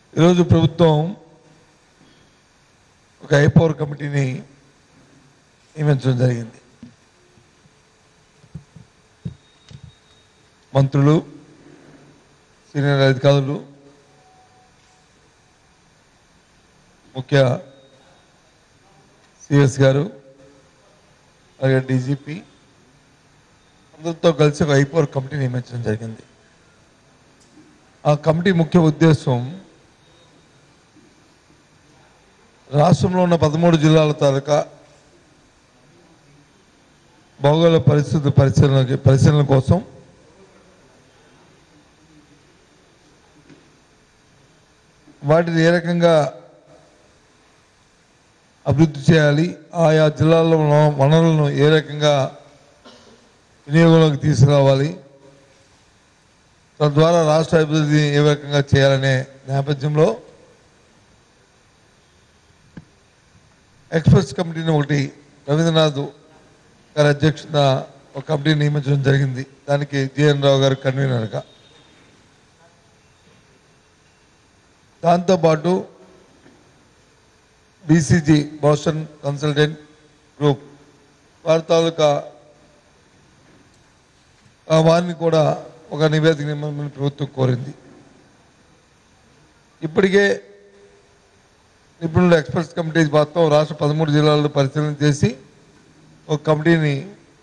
ఈరోజు ప్రభుత్వం ఒక ఐపవర్ కమిటీని నియమించడం జరిగింది మంత్రులు సీనియర్ అధికారులు ముఖ్య సిఎస్ గారు అలాగే డీజీపీ అందరితో కలిసి ఒక ఐపవర్ కమిటీ నియమించడం జరిగింది ఆ కమిటీ ముఖ్య ఉద్దేశం రాష్ట్రంలో ఉన్న పదమూడు జిల్లాల తాలూకా భౌగోళిక పరిస్థితి పరిశీలన పరిశీలన కోసం వాటిని ఏ రకంగా అభివృద్ధి చేయాలి ఆయా జిల్లాల్లో ఉన్న వనరులను ఏ రకంగా వినియోగంలోకి తీసుకురావాలి తద్వారా రాష్ట్ర అభివృద్ధి ఏ రకంగా చేయాలనే నేపథ్యంలో ఎక్స్ప్రెస్ కమిటీని ఒకటి రవీంద్రనాథ్ గారి అధ్యక్షత ఒక కమిటీ నియమించడం జరిగింది దానికి జిఎన్ రావు గారు కన్వీనర్గా దాంతోపాటు బీసీజీ బోస్టన్ కన్సల్టెంట్ గ్రూప్ వారి తాలూకా ఆ వారిని కూడా ఒక నివేదిక నిమ్మని ప్రభుత్వం కోరింది ఇప్పటికే నిపుణుల ఎక్స్పర్ట్స్ కమిటీ మొత్తం రాష్ట్ర పదమూడు జిల్లాల్లో పరిశీలన చేసి ఒక కమిటీని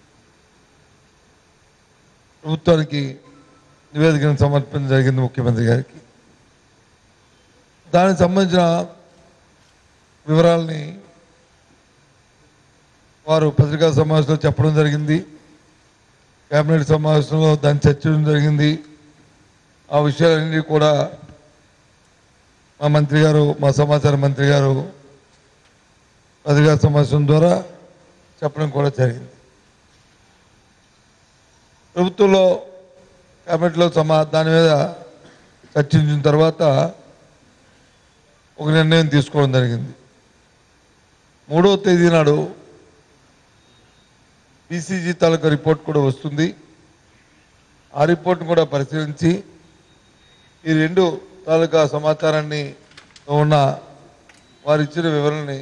ప్రభుత్వానికి నివేదికను సమర్పించడం జరిగింది ముఖ్యమంత్రి గారికి దానికి సంబంధించిన వివరాలని వారు పత్రికా సమావేశంలో చెప్పడం జరిగింది కేబినెట్ సమావేశంలో దాన్ని చర్చించడం జరిగింది ఆ విషయాలన్నీ కూడా మా మంత్రి గారు మా సమాచార మంత్రి గారు పత్రికా సమావేశం ద్వారా చెప్పడం కూడా జరిగింది ప్రభుత్వంలో కేబినెట్లో సమా దాని మీద చర్చించిన తర్వాత ఒక నిర్ణయం తీసుకోవడం జరిగింది మూడవ తేదీ నాడు బీసీజీ తాలూకా రిపోర్ట్ కూడా వస్తుంది ఆ రిపోర్ట్ను కూడా పరిశీలించి ఈ రెండు తాలూకా సమాచారాన్ని ఉన్న వారు ఇచ్చిన వివరణని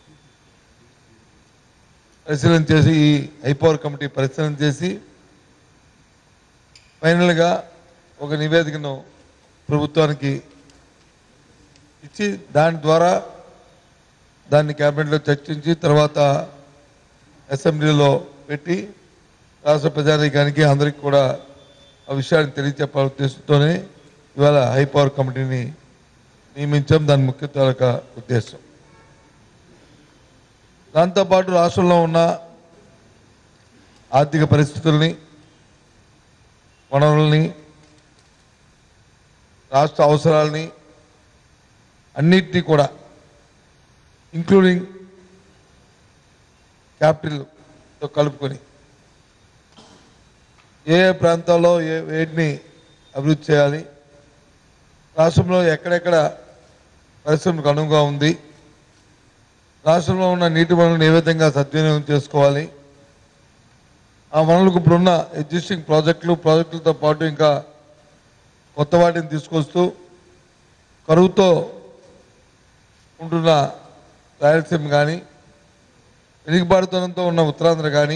పరిశీలన చేసి ఈ ఐపవర్ కమిటీ పరిశీలన చేసి ఫైనల్గా ఒక నివేదికను ప్రభుత్వానికి ఇచ్చి దాని ద్వారా దాన్ని క్యాబినెట్లో చర్చించి తర్వాత అసెంబ్లీలో పెట్టి రాష్ట్ర ప్రజానీకానికి అందరికీ కూడా ఆ విషయాన్ని తెలియచెప్పాల ఉద్దేశంతోనే ఇవాళ హై పవర్ కమిటీని నియమించాం దాని ముఖ్య తాలూకా ఉద్దేశం దాంతోపాటు రాష్ట్రంలో ఉన్న ఆర్థిక పరిస్థితుల్ని వనరుల్ని రాష్ట్ర అవసరాలని అన్నిటినీ కూడా ఇంక్లూడింగ్ క్యాపిటల్తో కలుపుకొని ఏ ఏ ప్రాంతాల్లో ఏ వేటిని అభివృద్ధి చేయాలి రాష్ట్రంలో ఎక్కడెక్కడ పరిశ్రమకు అనువుగా ఉంది రాష్ట్రంలో ఉన్న నీటి వనరులను ఏ విధంగా సద్వినియోగం చేసుకోవాలి ఆ వనరులకు ఇప్పుడున్న ఎగ్జిస్టింగ్ ప్రాజెక్టులు ప్రాజెక్టులతో పాటు ఇంకా కొత్త వాటిని తీసుకొస్తూ కరువుతో ఉంటున్న రాయలసీమ కానీ వెనుకబాటుతనంతో ఉన్న ఉత్తరాంధ్ర కానీ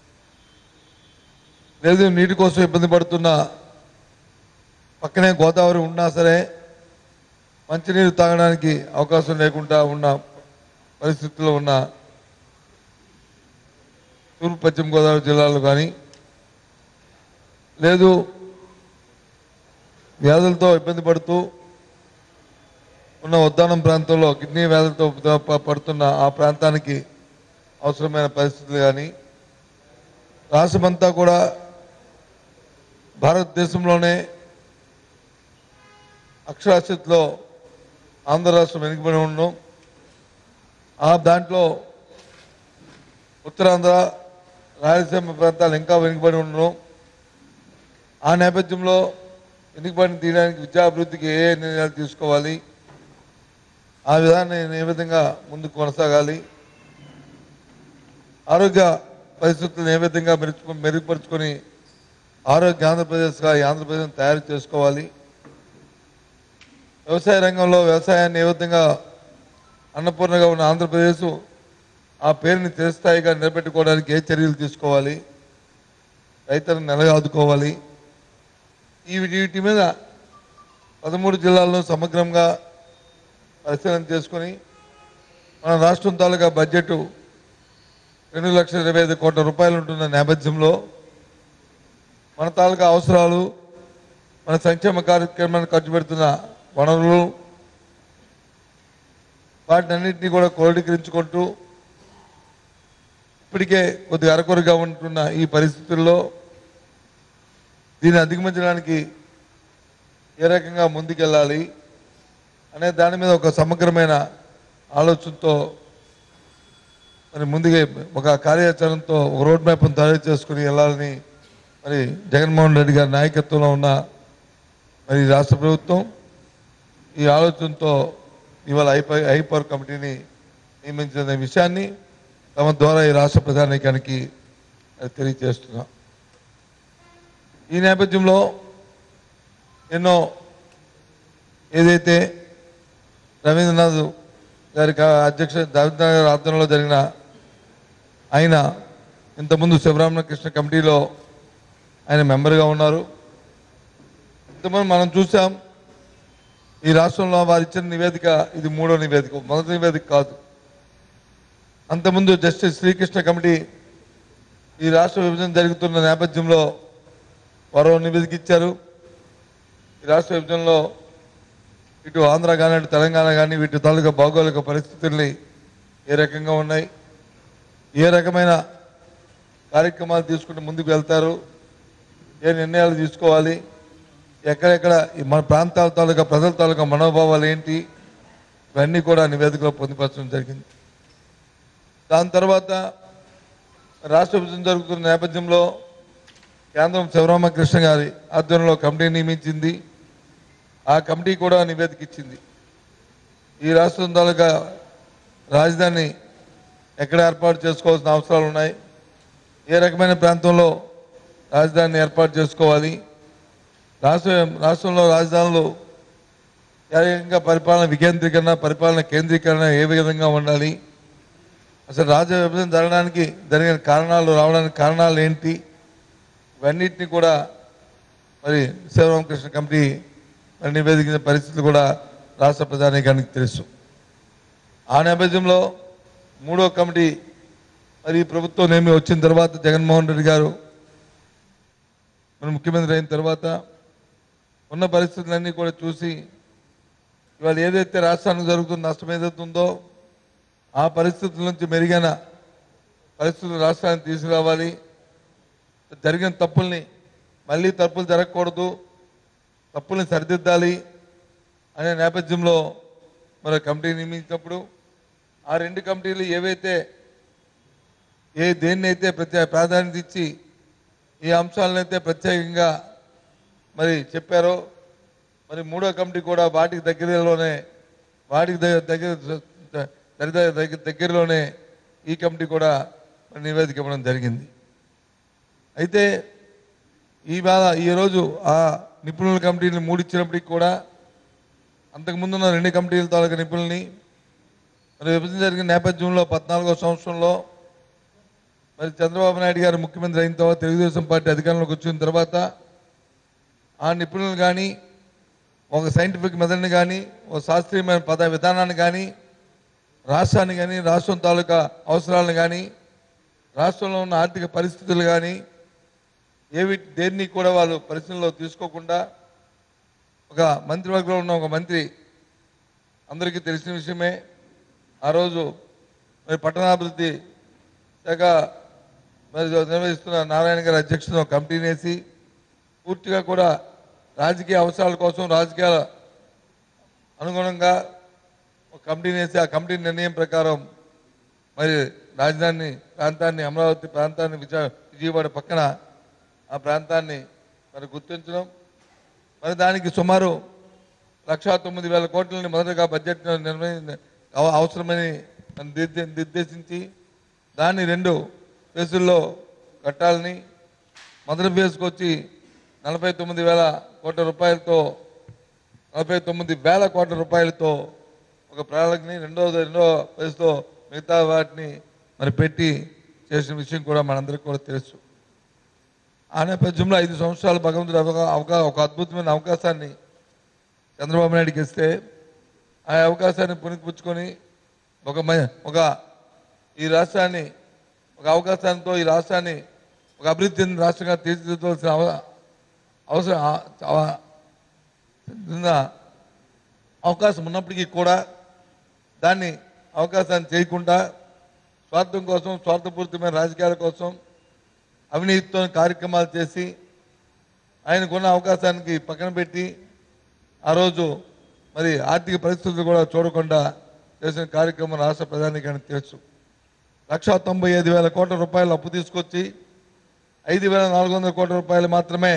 లేదు నీటి కోసం ఇబ్బంది పడుతున్న పక్కనే గోదావరి ఉన్నా సరే మంచినీరు తాగడానికి అవకాశం లేకుండా ఉన్న పరిస్థితుల్లో ఉన్న తూర్పు పశ్చిమ గోదావరి జిల్లాలో కానీ లేదు వ్యాధులతో ఇబ్బంది పడుతూ ఉన్న ఉద్దానం ప్రాంతంలో కిడ్నీ వ్యాధులతో ప- పడుతున్న ఆ ప్రాంతానికి అవసరమైన పరిస్థితులు కానీ రాష్ట్రమంతా కూడా భారతదేశంలోనే అక్షరాస్యతలో ఆంధ్ర రాష్ట్రం వెనుకబడి ఉండడం ఆ దాంట్లో ఉత్తరాంధ్ర రాయలసీమ ప్రాంతాలు ఇంకా వెనుకబడి ఉండడం ఆ నేపథ్యంలో వెనుకబడిన తీయడానికి విద్యాభివృద్ధికి ఏ ఏ నిర్ణయాలు తీసుకోవాలి ఆ విధాన్ని ఏ విధంగా ముందుకు కొనసాగాలి ఆరోగ్య పరిస్థితులను ఏ విధంగా మెరుగు మెరుగుపరుచుకొని ఆరోగ్య ఆంధ్రప్రదేశ్గా ఈ ఆంధ్రప్రదేశ్ తయారు చేసుకోవాలి వ్యవసాయ రంగంలో వ్యవసాయాన్ని ఏ విధంగా అన్నపూర్ణగా ఉన్న ఆంధ్రప్రదేశ్ ఆ పేరుని చిరస్థాయిగా నిలబెట్టుకోవడానికి ఏ చర్యలు తీసుకోవాలి రైతులను నెలగా ఆదుకోవాలి ఈ వీటి మీద పదమూడు జిల్లాల్లో సమగ్రంగా పరిశీలన చేసుకొని మన రాష్ట్రం తాలూకా బడ్జెట్ రెండు లక్షల ఇరవై ఐదు కోట్ల రూపాయలు ఉంటున్న నేపథ్యంలో మన తాలూకా అవసరాలు మన సంక్షేమ కార్యక్రమానికి ఖర్చు పెడుతున్న వనరులు వాటిని అన్నింటినీ కూడా క్రోడీకరించుకుంటూ ఇప్పటికే కొద్దిగా అరకొరగా ఉంటున్న ఈ పరిస్థితుల్లో దీన్ని అధిగమించడానికి ఏ రకంగా ముందుకెళ్ళాలి అనే దాని మీద ఒక సమగ్రమైన ఆలోచనతో మరి ముందుగా ఒక కార్యాచరణతో ఒక రోడ్ మ్యాప్ను తయారు చేసుకుని వెళ్ళాలని మరి జగన్మోహన్ రెడ్డి గారి నాయకత్వంలో ఉన్న మరి రాష్ట్ర ప్రభుత్వం ఈ ఆలోచనతో ఇవాళ ఐపై ఐపవర్ కమిటీని నియమించిన విషయాన్ని తమ ద్వారా ఈ రాష్ట్ర ప్రధానికానికి తెలియజేస్తున్నాం ఈ నేపథ్యంలో ఎన్నో ఏదైతే రవీంద్రనాథ్ గారి కా- అధ్యక్ష రవీంద్రనాథ్ గారి ఆధ్వర్యంలో జరిగిన ఆయన ఇంతకుముందు శివరామకృష్ణ కమిటీలో ఆయన మెంబర్గా ఉన్నారు ఇంతకుముందు మనం చూసాం ఈ రాష్ట్రంలో వారు ఇచ్చిన నివేదిక ఇది మూడో నివేదిక మొదటి నివేదిక కాదు అంతకుముందు జస్టిస్ శ్రీకృష్ణ కమిటీ ఈ రాష్ట్ర విభజన జరుగుతున్న నేపథ్యంలో వారు నివేదిక ఇచ్చారు ఈ రాష్ట్ర విభజనలో ఇటు ఆంధ్ర కానీ అటు తెలంగాణ కానీ వీటి తాలూకా భౌగోళిక పరిస్థితుల్ని ఏ రకంగా ఉన్నాయి ఏ రకమైన కార్యక్రమాలు తీసుకుంటూ ముందుకు వెళ్తారు ఏ నిర్ణయాలు తీసుకోవాలి ఎక్కడెక్కడ ఈ మన ప్రాంతాల తాలూకా ప్రజల తాలూకా మనోభావాలు ఏంటి ఇవన్నీ కూడా నివేదికలో పొందుపరచడం జరిగింది దాని తర్వాత రాష్ట్ర విభజన జరుగుతున్న నేపథ్యంలో కేంద్రం శివరామకృష్ణ గారి ఆధ్వర్యంలో కమిటీ నియమించింది ఆ కమిటీ కూడా నివేదిక ఇచ్చింది ఈ రాష్ట్రం తాలూకా రాజధాని ఎక్కడ ఏర్పాటు చేసుకోవాల్సిన అవసరాలు ఉన్నాయి ఏ రకమైన ప్రాంతంలో రాజధానిని ఏర్పాటు చేసుకోవాలి రాష్ట్ర రాష్ట్రంలో రాజధానులు ఏ రకంగా పరిపాలన వికేంద్రీకరణ పరిపాలన కేంద్రీకరణ ఏ విధంగా ఉండాలి అసలు రాజ్య విభజన జరగడానికి జరిగిన కారణాలు రావడానికి కారణాలు ఏంటి ఇవన్నిటిని కూడా మరి శివరామకృష్ణ కమిటీ మరి నివేదించిన పరిస్థితులు కూడా రాష్ట్ర ప్రధానికానికి తెలుసు ఆ నేపథ్యంలో మూడో కమిటీ మరి ఈ ప్రభుత్వం ఏమి వచ్చిన తర్వాత జగన్మోహన్ రెడ్డి గారు మరి ముఖ్యమంత్రి అయిన తర్వాత ఉన్న పరిస్థితులన్నీ కూడా చూసి ఇవాళ ఏదైతే రాష్ట్రానికి జరుగుతున్న నష్టం ఏదైతే ఉందో ఆ పరిస్థితుల నుంచి మెరుగైన పరిస్థితులు రాష్ట్రానికి తీసుకురావాలి జరిగిన తప్పుల్ని మళ్ళీ తప్పులు జరగకూడదు తప్పుల్ని సరిదిద్దాలి అనే నేపథ్యంలో మరి కమిటీ నియమించినప్పుడు ఆ రెండు కమిటీలు ఏవైతే ఏ దేన్నైతే ప్రత్యేక ప్రాధాన్యత ఇచ్చి ఈ అంశాలనైతే ప్రత్యేకంగా మరి చెప్పారో మరి మూడో కమిటీ కూడా వాటికి దగ్గరలోనే వాటికి దగ్గర దగ్గర దగ్గర దగ్గర దగ్గరలోనే ఈ కమిటీ కూడా మరి నివేదిక ఇవ్వడం జరిగింది అయితే ఇవాళ ఈరోజు ఆ నిపుణుల కమిటీని మూడిచ్చినప్పటికీ కూడా అంతకుముందు ఉన్న రెండు కమిటీల తాలూకా నిపుణుల్ని మరి విభజన జరిగిన నేపథ్యంలో పద్నాలుగో సంవత్సరంలో మరి చంద్రబాబు నాయుడు గారు ముఖ్యమంత్రి అయిన తర్వాత తెలుగుదేశం పార్టీ అధికారంలోకి వచ్చిన తర్వాత ఆ నిపుణులు కానీ ఒక సైంటిఫిక్ మెథడ్ని కానీ ఒక శాస్త్రీయమైన పద విధానాన్ని కానీ రాష్ట్రాన్ని కానీ రాష్ట్రం తాలూకా అవసరాలను కానీ రాష్ట్రంలో ఉన్న ఆర్థిక పరిస్థితులు కానీ ఏవి దేన్ని కూడా వాళ్ళు పరిశీలనలో తీసుకోకుండా ఒక మంత్రివర్గంలో ఉన్న ఒక మంత్రి అందరికీ తెలిసిన విషయమే ఆ రోజు మరి పట్టణాభివృద్ధి శాఖ మరి నిర్వహిస్తున్న నారాయణ గారి అధ్యక్షతన ఒక కమిటీని వేసి పూర్తిగా కూడా రాజకీయ అవసరాల కోసం రాజకీయాల అనుగుణంగా ఒక కమిటీని వేసి ఆ కమిటీ నిర్ణయం ప్రకారం మరి రాజధాని ప్రాంతాన్ని అమరావతి ప్రాంతాన్ని విజయ విజయవాడ పక్కన ఆ ప్రాంతాన్ని మరి గుర్తించడం మరి దానికి సుమారు లక్షా తొమ్మిది వేల కోట్లని మొదటగా బడ్జెట్ నిర్వహి అవ- అవసరమని నిర్దే- నిర్దేశించి దాన్ని రెండు ఫేజుల్లో కట్టాలని మొదటి ఫేజ్కి వచ్చి నలభై తొమ్మిది వేల కోట్ల రూపాయలతో నలభై తొమ్మిది వేల కోట్ల రూపాయలతో ఒక ప్రణాళికని రెండో రెండో ఫేజ్తో మిగతా వాటిని మరి పెట్టి చేసిన విషయం కూడా మనందరికీ కూడా తెలుసు ఆ నేపథ్యంలో ఐదు సంవత్సరాలు భగవంతుడు అవగా అవగా ఒక అద్భుతమైన అవకాశాన్ని చంద్రబాబు నాయుడుకి ఇస్తే ఆ అవకాశాన్ని పుణికిపుచ్చుకొని ఒక మ- ఒక ఈ రాష్ట్రాన్ని ఒక అవకాశంతో ఈ రాష్ట్రాన్ని ఒక అభివృద్ధి చెందిన రాష్ట్రంగా తీర్చిదిద్దవలసిన అవ- అవసరం ఆ- అవ- ఉన్న అవకాశం ఉన్నప్పటికీ కూడా దాన్ని అవకాశాన్ని చేయకుండా స్వార్థం కోసం స్వార్థపూరితమైన రాజకీయాల కోసం అవినీతితో కార్యక్రమాలు చేసి ఆయనకున్న అవకాశానికి పక్కన పెట్టి ఆ రోజు మరి ఆర్థిక పరిస్థితులు కూడా చూడకుండా చేసిన కార్యక్రమం రాష్ట్ర ప్రధానికి అని తెలుసు లక్ష తొంభై ఐదు వేల కోట్ల రూపాయలు అప్పు తీసుకొచ్చి ఐదు వేల నాలుగు వందల కోట్ల రూపాయలు మాత్రమే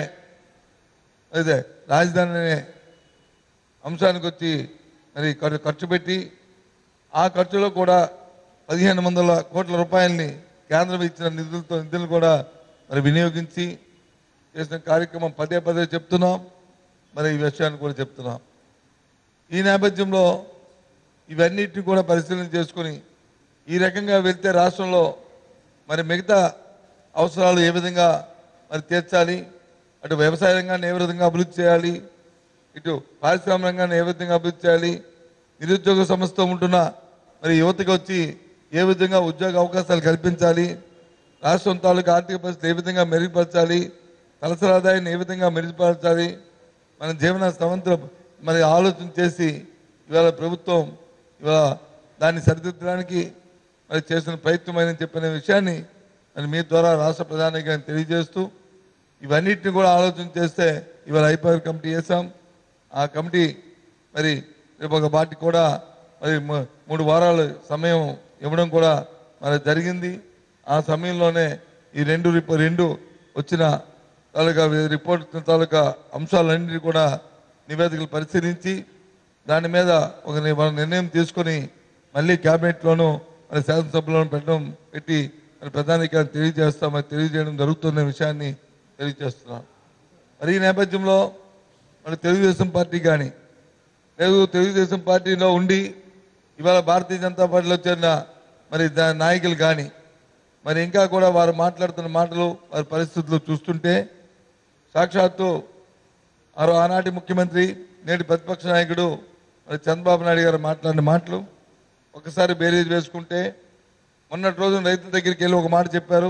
అదే రాజధాని అనే అంశానికి వచ్చి మరి ఖర్- ఖర్చు పెట్టి ఆ ఖర్చులో కూడా పదిహేను వందల కోట్ల రూపాయలని కేంద్రం ఇచ్చిన నిధులతో నిధులు కూడా మరి వినియోగించి చేసిన కార్యక్రమం పదే పదే చెప్తున్నాం మరి ఈ విషయాన్ని కూడా చెప్తున్నాం ఈ నేపథ్యంలో ఇవన్నిటిని కూడా పరిశీలన చేసుకొని ఈ రకంగా వెళ్తే రాష్ట్రంలో మరి మిగతా అవసరాలు ఏ విధంగా మరి తీర్చాలి అటు వ్యవసాయ రంగాన్ని ఏ విధంగా అభివృద్ధి చేయాలి ఇటు పారిశ్రామిక రంగాన్ని ఏ విధంగా అభివృద్ధి చేయాలి నిరుద్యోగ సమస్యతో ఉంటున్న మరి యువతకు వచ్చి ఏ విధంగా ఉద్యోగ అవకాశాలు కల్పించాలి రాష్ట్రం తాలూకు ఆర్థిక పరిస్థితి ఏ విధంగా మెరుగుపరచాలి తలసరి ఆదాయాన్ని ఏ విధంగా మెరుగుపరచాలి మన జీవన సమంతులు మరి ఆలోచన చేసి ఇవాళ ప్రభుత్వం ఇవాళ దాన్ని సరిదిద్దడానికి మరి చేసిన ప్రయత్నమైనని చెప్పిన విషయాన్ని మరి మీ ద్వారా రాష్ట్ర ప్రధానికి నేను తెలియజేస్తూ ఇవన్నిటిని కూడా ఆలోచన చేస్తే ఇవాళ ఐపీఆర్ కమిటీ వేసాం ఆ కమిటీ మరి రేపు ఒక పార్టీ కూడా మరి ము- మూడు వారాలు సమయం ఇవ్వడం కూడా మరి జరిగింది ఆ సమయంలోనే ఈ రెండు రిపో రెండు వచ్చిన తాలూకా రిపోర్ట్ తాలూకా అంశాలన్నింటినీ కూడా నివేదికలు పరిశీలించి దాని మీద ఒక ని- మన నిర్ణయం తీసుకొని మళ్ళీ క్యాబినెట్లోనూ మరి శాసనసభలోనూ పెట్టడం పెట్టి మరి ప్రధానికి తెలియజేస్తాం మరి తెలియజేయడం జరుగుతున్న విషయాన్ని తెలియజేస్తున్నాం మరి ఈ నేపథ్యంలో మన తెలుగుదేశం పార్టీ కానీ లేదు తెలుగుదేశం పార్టీలో ఉండి ఇవాళ భారతీయ జనతా పార్టీలో చేరిన మరి దా- నాయకులు కానీ మరి ఇంకా కూడా వారు మాట్లాడుతున్న మాటలు వారి పరిస్థితులు చూస్తుంటే సాక్షాత్తు ఆరో ఆనాటి ముఖ్యమంత్రి నేటి ప్రతిపక్ష నాయకుడు మరి చంద్రబాబు నాయుడు గారు మాట్లాడిన మాటలు ఒకసారి బేరీజ్ వేసుకుంటే మొన్నటి రోజున రైతుల దగ్గరికి వెళ్ళి ఒక మాట చెప్పారు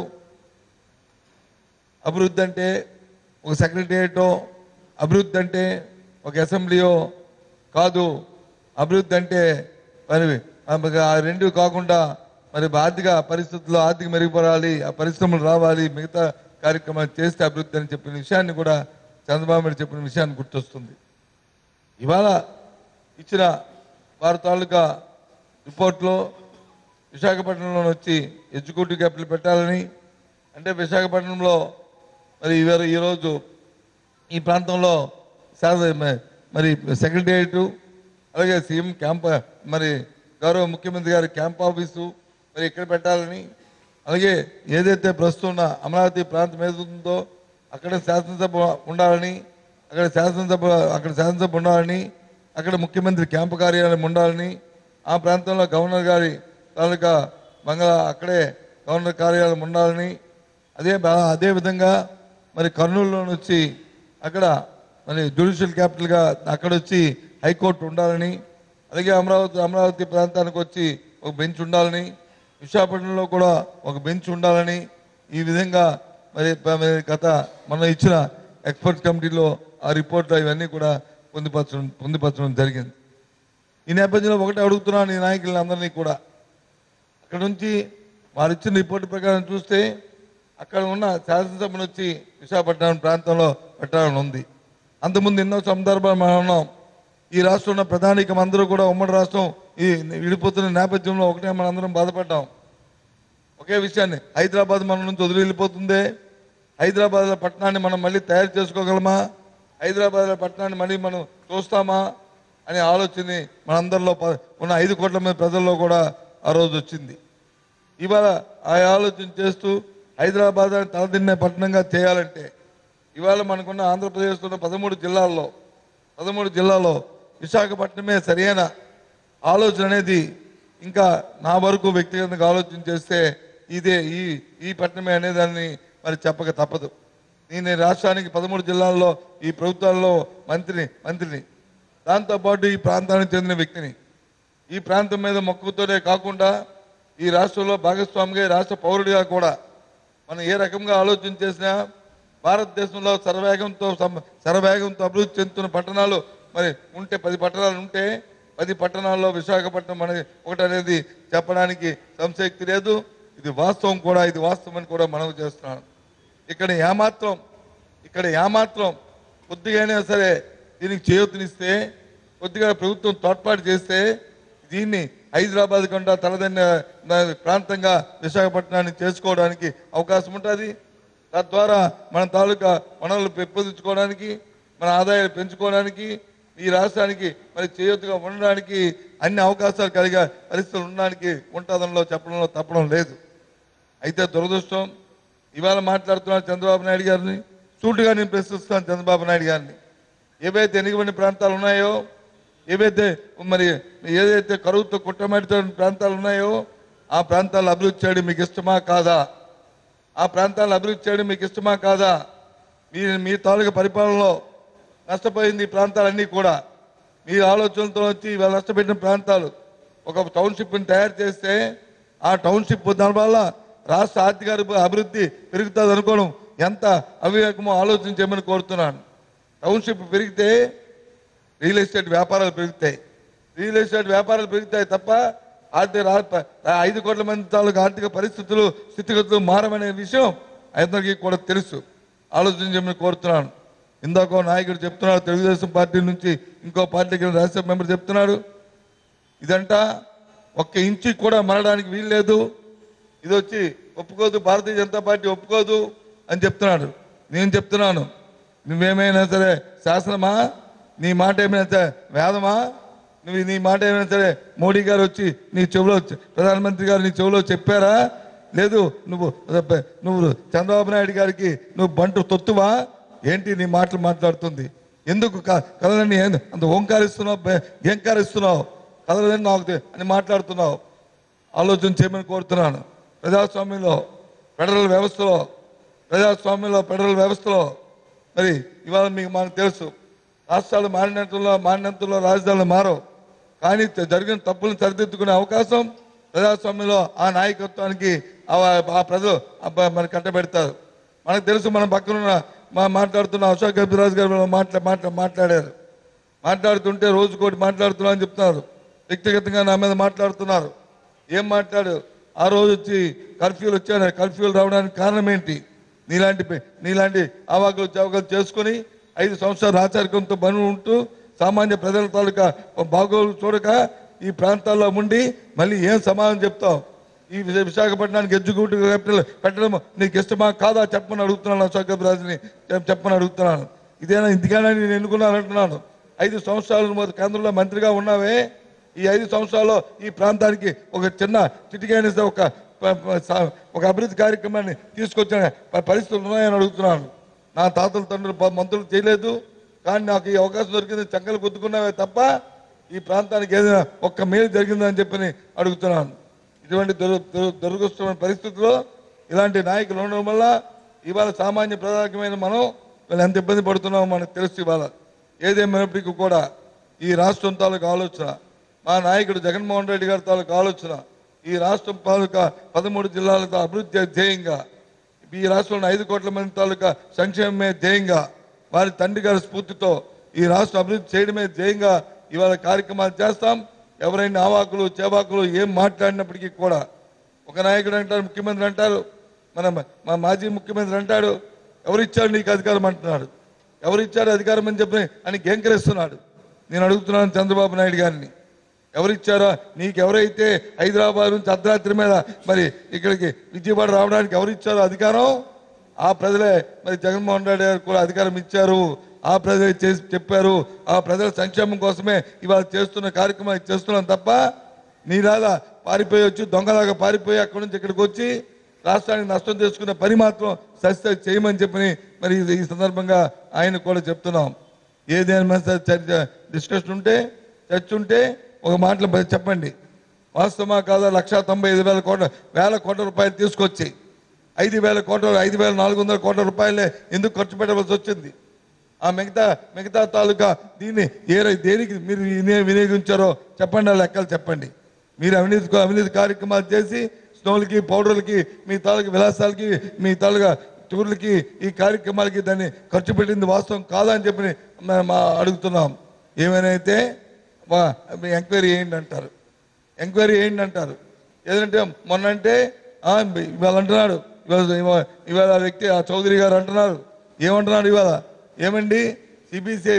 అభివృద్ధి అంటే ఒక సెక్రటేరియటో అభివృద్ధి అంటే ఒక అసెంబ్లీయో కాదు అభివృద్ధి అంటే మరి ఆ రెండు కాకుండా మరి ఆర్థిక పరిస్థితుల్లో ఆర్థిక మెరుగుపడాలి ఆ పరిశ్రమలు రావాలి మిగతా కార్యక్రమాలు చేస్తే అభివృద్ధి అని చెప్పిన విషయాన్ని కూడా చంద్రబాబు నాయుడు చెప్పిన విషయాన్ని గుర్తొస్తుంది ఇవాళ ఇచ్చిన వారి తాలూకా రిపోర్ట్లో విశాఖపట్నంలో వచ్చి ఎగ్జిక్యూటివ్ క్యాపిటల్ పెట్టాలని అంటే విశాఖపట్నంలో మరి ఇవాళ ఈరోజు ఈ ప్రాంతంలో శాస- మ- మరి సెక్రటేరియట్ అలాగే సీఎం క్యాంప్ మరి గౌరవ ముఖ్యమంత్రి గారి క్యాంప్ ఆఫీసు మరి ఇక్కడ పెట్టాలని అలాగే ఏదైతే ప్రస్తుతం ఉన్న అమరావతి ప్రాంతం ఏదైతుందో అక్కడ శాసనసభ ఉండాలని అక్కడ శాసనసభ అక్కడ శాసనసభ ఉండాలని అక్కడ ముఖ్యమంత్రి క్యాంపు కార్యాలయం ఉండాలని ఆ ప్రాంతంలో గవర్నర్ గారి తాలూకా బంగ్లా అక్కడే గవర్నర్ కార్యాలయం ఉండాలని అదే బా- అదే విధంగా మరి కర్నూలులో వచ్చి అక్కడ మరి జ్యుడిషియల్ క్యాపిటల్గా అక్కడ వచ్చి హైకోర్టు ఉండాలని అలాగే అమరావతి అమరావతి ప్రాంతానికి వచ్చి ఒక బెంచ్ ఉండాలని విశాఖపట్నంలో కూడా ఒక బెంచ్ ఉండాలని ఈ విధంగా మరి ప- మరి గత మనం ఇచ్చిన ఎక్స్పర్ట్ కమిటీలో ఆ రిపోర్ట్లో ఇవన్నీ కూడా పొందుపరచడం పొందుపరచడం జరిగింది ఈ నేపథ్యంలో ఒకటి అడుగుతున్నాను ఈ నాయకులందరినీ కూడా అక్కడ నుంచి వారు ఇచ్చిన రిపోర్ట్ ప్రకారం చూస్తే అక్కడ ఉన్న శాసనసభను వచ్చి విశాఖపట్నం ప్రాంతంలో పెట్టాలని ఉంది అంతకుముందు ఎన్నో సందర్భాలు మనం ఉన్నాం ఈ రాష్ట్రంలో ఉన్న ప్రధానికం అందరూ కూడా ఉమ్మడి రాష్ట్రం ఈ విడిపోతున్న నేపథ్యంలో ఒకటే మనందరం బాధపడ్డాం ఒకే విషయాన్ని హైదరాబాద్ మన నుంచి వదిలి వెళ్ళిపోతుంది హైదరాబాద్ పట్టణాన్ని మనం మళ్ళీ తయారు చేసుకోగలమా హైదరాబాద్ పట్టణాన్ని మళ్ళీ మనం చూస్తామా అనే ఆలోచన మనందరిలో ప- ఉన్న ఐదు కోట్ల మంది ప్రజల్లో కూడా ఆ రోజు వచ్చింది ఇవాళ ఆ ఆలోచన చేస్తూ హైదరాబాద్ తలదిన్నే పట్టణంగా చేయాలంటే ఇవాళ మనకున్న ఆంధ్రప్రదేశ్లో ఉన్న పదమూడు జిల్లాల్లో పదమూడు జిల్లాలో విశాఖపట్నమే సరైన ఆలోచన అనేది ఇంకా నా వరకు వ్యక్తిగతంగా ఆలోచన చేస్తే ఇదే ఈ ఈ పట్టణమే అనేదాన్ని మరి చెప్పక తప్పదు నేను ఈ రాష్ట్రానికి పదమూడు జిల్లాల్లో ఈ ప్రభుత్వాల్లో మంత్రిని మంత్రిని దాంతోపాటు ఈ ప్రాంతానికి చెందిన వ్యక్తిని ఈ ప్రాంతం మీద మొక్కుతోనే కాకుండా ఈ రాష్ట్రంలో భాగస్వామిగా ఈ రాష్ట్ర పౌరుడిగా కూడా మనం ఏ రకంగా ఆలోచన చేసినా భారతదేశంలో శరవేగంతో సమ- శరవేగంతో అభివృద్ధి చెందుతున్న పట్టణాలు మరి ఉంటే పది పట్టణాలు ఉంటే పది పట్టణాల్లో విశాఖపట్నం అనేది ఒకటి అనేది చెప్పడానికి సంశక్తి లేదు ఇది వాస్తవం కూడా ఇది వాస్తవం అని కూడా మనవి చేస్తున్నాను ఇక్కడ ఏమాత్రం ఇక్కడ ఏమాత్రం కొద్దిగానే సరే దీనికి చేయూతనిస్తే కొద్దిగా ప్రభుత్వం తోడ్పాటు చేస్తే దీన్ని హైదరాబాద్ కంటే తలదన్న ప్రాంతంగా విశాఖపట్నాన్ని చేసుకోవడానికి అవకాశం ఉంటుంది తద్వారా మన తాలూకా వనరులు పెంపొందించుకోవడానికి మన ఆదాయాలు పెంచుకోవడానికి ఈ రాష్ట్రానికి మరి చేయూతగా ఉండడానికి అన్ని అవకాశాలు కలిగే పరిస్థితులు ఉండడానికి ఉంటుందంలో చెప్పడంలో తప్పడం లేదు అయితే దురదృష్టం ఇవాళ మాట్లాడుతున్నారు చంద్రబాబు నాయుడు గారిని సూటుగా నేను ప్రశ్నిస్తున్నాను చంద్రబాబు నాయుడు గారిని ఏవైతే ఎనిగిబడిన ప్రాంతాలు ఉన్నాయో ఏవైతే మరి ఏదైతే కరువుతో కుట్టమడితో ప్రాంతాలు ఉన్నాయో ఆ ప్రాంతాలు అభివృద్ధి చేయడం మీకు ఇష్టమా కాదా ఆ ప్రాంతాలను అభివృద్ధి చేయడం మీకు ఇష్టమా కాదా మీ మీ తాలూకా పరిపాలనలో నష్టపోయింది ఈ ప్రాంతాలన్నీ కూడా మీ ఆలోచనలతో వచ్చి ఇవాళ నష్టపెట్టిన ప్రాంతాలు ఒక టౌన్షిప్ని తయారు చేస్తే ఆ టౌన్షిప్ దానివల్ల రాష్ట్ర ఆర్థిక అభి- అభివృద్ధి పెరుగుతుంది అనుకోవడం ఎంత అవివేకమో ఆలోచన చేయమని కోరుతున్నాను టౌన్షిప్ పెరిగితే రియల్ ఎస్టేట్ వ్యాపారాలు పెరుగుతాయి రియల్ ఎస్టేట్ వ్యాపారాలు పెరుగుతాయి తప్ప ఆర్థిక రా- ఐదు కోట్ల మంది తాలూకు ఆర్థిక పరిస్థితులు స్థితిగతులు మారమనే విషయం అందరికీ కూడా తెలుసు ఆలోచన చేయమని కోరుతున్నాను ఇందాక ఓ నాయకుడు చెప్తున్నాడు తెలుగుదేశం పార్టీ నుంచి ఇంకో పార్టీకి రాజ్యసభ మెంబర్ చెప్తున్నాడు ఇదంట ఒక్క ఇంచి కూడా మారడానికి వీల్లేదు ఇది వచ్చి ఒప్పుకోదు భారతీయ జనతా పార్టీ ఒప్పుకోదు అని చెప్తున్నాడు నేను చెప్తున్నాను నువ్వేమైనా సరే శాసనమా నీ మాట ఏమైనా సరే వేదమా నువ్వు నీ మాట ఏమైనా సరే మోడీ గారు వచ్చి నీ చెవిలో ప్రధానమంత్రి గారు నీ చెవిలో చెప్పారా లేదు నువ్వు నువ్వు చంద్రబాబు నాయుడు గారికి నువ్వు బంటు తొత్తువా ఏంటి నీ మాటలు మాట్లాడుతుంది ఎందుకు క- కథలన్నీ ఏం- అంత ఓంకారిస్తున్నావు బె- ఏంకారిస్తున్నావు కథలన్నీ నాకు తె- అని మాట్లాడుతున్నావు ఆలోచన చేయమని కోరుతున్నాను ప్రజాస్వామ్యంలో ఫెడరల్ వ్యవస్థలో ప్రజాస్వామ్యంలో ఫెడరల్ వ్యవస్థలో మరి ఇవాళ మీకు మనకు తెలుసు రాష్ట్రాలు మారినంతలో మారినంతలో రాజధానులు మారవు కానీ త- జరిగిన తప్పులను సరిదిద్దుకునే అవకాశం ప్రజాస్వామ్యంలో ఆ నాయకత్వానికి ఆ ఆ ప్రజలు అబ్బ- మరి కట్టబెడతారు మనకు తెలుసు మన పక్కన ఉన్న మా మాట్లాడుతున్న అశోక్ గజరాజు గారు మాట్లా మాట్లా మాట్లాడారు మాట్లాడుతుంటే రోజుకోటి మాట్లాడుతున్నా అని చెప్తున్నారు వ్యక్తిగతంగా నా మీద మాట్లాడుతున్నారు ఏం మాట్లాడు ఆ రోజు వచ్చి కర్ఫ్యూలు వచ్చాడు కర్ఫ్యూలు రావడానికి కారణం ఏంటి నీలాంటి పె- నీలాంటి ఆవాకులు చవకలు చేసుకొని ఐదు సంవత్సరాలు ఆచారికంతో పని ఉంటూ సామాన్య ప్రజల తాలూకా బాగోలు చూడక ఈ ప్రాంతాల్లో ఉండి మళ్ళీ ఏం సమాధానం చెప్తావు ఈ విశా- విశాఖపట్నానికి ఎగ్జిక్యూటివ్ క్యాపిటల్ పెట్టడం నీకు ఇష్టమా కాదా చెప్పమని అడుగుతున్నాను అశోక్ గజరాజుని చెప్- చెప్పమని అడుగుతున్నాను ఇదేనా ఇందుకైనా నేను ఎన్నుకున్నాను అంటున్నాను ఐదు సంవత్సరాలు నువ్వు కేంద్రంలో మంత్రిగా ఉన్నావే ఈ ఐదు సంవత్సరాల్లో ఈ ప్రాంతానికి ఒక చిన్న చిటికైన ఒక ప- ప- సా- ఒక అభివృద్ధి కార్యక్రమాన్ని తీసుకొచ్చిన ప- పరిస్థితులు ఉన్నాయని అడుగుతున్నాను నా తాతల తండ్రులు ప- మంత్రులు చేయలేదు కానీ నాకు ఈ అవకాశం దొరికింది చక్కలు గుద్దుకున్నావే తప్ప ఈ ప్రాంతానికి ఏదైనా ఒక్క మేలు జరిగిందని చెప్పని అడుగుతున్నాను ఇటువంటి దుర దుర- దురదృష్టమైన పరిస్థితుల్లో ఇలాంటి నాయకులు ఉండడం వల్ల ఇవాళ సామాన్య ప్రధానమైన మనం వీళ్ళు ఎంత ఇబ్బంది పడుతున్నామో మనకు తెలుసు ఇవాళ ఏదేమైనప్పటికీ కూడా ఈ రాష్ట్రం తాలూకు ఆలోచన మా నాయకుడు జగన్మోహన్ రెడ్డి గారి తాలూకు ఆలోచన ఈ రాష్ట్రం తాలూకా పదమూడు జిల్లాలతో అభివృద్ధి ధ్యేయంగా ఈ రాష్ట్రంలో ఐదు కోట్ల మంది తాలూకా సంక్షేమమే ధ్యేయంగా వారి తండ్రి గారి స్ఫూర్తితో ఈ రాష్ట్రం అభివృద్ధి చేయడమే ధ్యేయంగా ఇవాళ కార్యక్రమాలు చేస్తాం ఎవరైనా ఆవాకులు చేవాకులు ఏం మాట్లాడినప్పటికీ కూడా ఒక నాయకుడు అంటారు ముఖ్యమంత్రి అంటారు మన మా మాజీ ముఖ్యమంత్రి అంటాడు ఎవరు ఇచ్చారు నీకు అధికారం అంటున్నాడు ఎవరు ఇచ్చారు అధికారం అని చెప్పి అని గేంకరిస్తున్నాడు నేను అడుగుతున్నాను చంద్రబాబు నాయుడు గారిని ఎవరిచ్చారో నీకు ఎవరైతే హైదరాబాద్ నుంచి అర్ధరాత్రి మీద మరి ఇక్కడికి విజయవాడ రావడానికి ఎవరిచ్చారో అధికారం ఆ ప్రజలే మరి జగన్మోహన్ రెడ్డి గారు కూడా అధికారం ఇచ్చారు ఆ ప్రజలే చేసి చెప్పారు ఆ ప్రజల సంక్షేమం కోసమే ఇవాళ చేస్తున్న కార్యక్రమాలు చేస్తున్నాం తప్ప నీలాగా పారిపోయి వచ్చి దొంగలాగా పారిపోయి అక్కడి నుంచి ఇక్కడికి వచ్చి రాష్ట్రానికి నష్టం చేసుకున్న పని మాత్రం సస్య చేయమని చెప్పని మరి ఇది ఈ సందర్భంగా ఆయన కూడా చెప్తున్నాం ఏదైనా సరే చర్య డిస్కషన్ ఉంటే చర్చ ఉంటే ఒక మాటలు బ- చెప్పండి వాస్తవమా కాదా లక్ష తొంభై ఐదు వేల కోట్ల వేల కోట్ల రూపాయలు తీసుకొచ్చి ఐదు వేల కోట్ల ఐదు వేల నాలుగు వందల కోట్ల రూపాయలే ఎందుకు ఖర్చు పెట్టవలసి వచ్చింది ఆ మిగతా మిగతా తాలూకా దీన్ని ఏ రై- దేనికి మీరు వినియ- వినియోగించారో చెప్పండి ఆ లెక్కలు చెప్పండి మీరు అవినీతి అవినీతి కార్యక్రమాలు చేసి స్నోలకి పౌడర్లకి మీ తాలూకా విలాసాలకి మీ తాలూకా టూర్లకి ఈ కార్యక్రమాలకి దాన్ని ఖర్చు పెట్టింది వాస్తవం కాదా అని చెప్పి మ- మా అడుగుతున్నాం ఏమైనా అయితే వా- మీ ఎంక్వైరీ చేయండి అంటారు ఎంక్వైరీ చేయండి అంటారు ఏదంటే మొన్న అంటే ఆ, ఇవాళ అంటున్నాడు ఇవాళ ఇవాళ- ఇవాళ ఆ వ్యక్తి ఆ చౌదరి గారు అంటున్నారు ఏమంటున్నాడు ఇవాళ ఏమండి సిబిసిఐ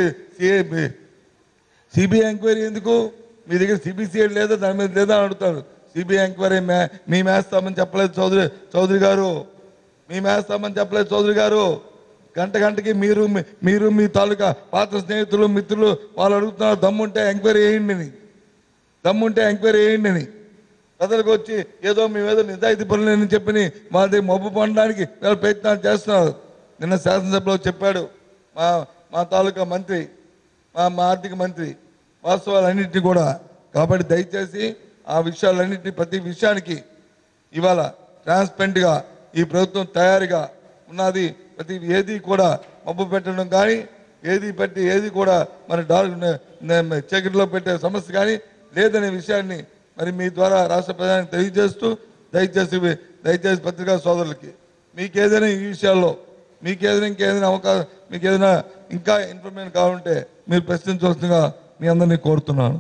సిబిఐ ఎంక్వైరీ ఎందుకు మీ దగ్గర సిబిసిఐ లేదా దాని మీద లేదా అని అడుగుతారు సిబిఐ ఎంక్వైరీ మే మీ మేస్తామని చెప్పలేదు చౌదరి చౌదరి గారు మీ మేస్తామని చెప్పలేదు చౌదరి గారు గంట గంటకి మీరు మీ- మీరు మీ తాలూకా పాత స్నేహితులు మిత్రులు వాళ్ళు అడుగుతున్నారు దమ్ముంటే ఎంక్వైరీ చేయండి అని దమ్ముంటే ఎంక్వైరీ చేయండి అని ప్రజలకు వచ్చి ఏదో మేము ఏదో నిజాయితీ పనులని చెప్పి మాది మబ్బు పడడానికి వీళ్ళు ప్రయత్నాలు చేస్తున్నారు నిన్న శాసనసభలో చెప్పాడు మా మా తాలూకా మంత్రి మా మా ఆర్థిక మంత్రి వాస్తవాలన్నింటినీ కూడా కాబట్టి దయచేసి ఆ విషయాలన్నింటినీ ప్రతి విషయానికి ఇవాళ ట్రాన్స్పరెంట్గా ఈ ప్రభుత్వం తయారుగా ఉన్నది ప్రతి ఏది కూడా మబ్బు పెట్టడం కానీ ఏది పెట్టి ఏది కూడా మరి డాల్ చీకటిలో పెట్టే సమస్య కానీ లేదనే విషయాన్ని మరి మీ ద్వారా రాష్ట్ర ప్రధానికి తెలియజేస్తూ దయచేసి దయచేసి పత్రికా సోదరులకి మీకు ఏదైనా ఈ విషయాల్లో మీకు ఏదైనా ఇంకేదైనా అవకాశం మీకు ఏదైనా ఇంకా ఇన్ఫర్మేషన్ కావాలంటే మీరు ప్రశ్నించవలసిందిగా మీ అందరినీ కోరుతున్నాను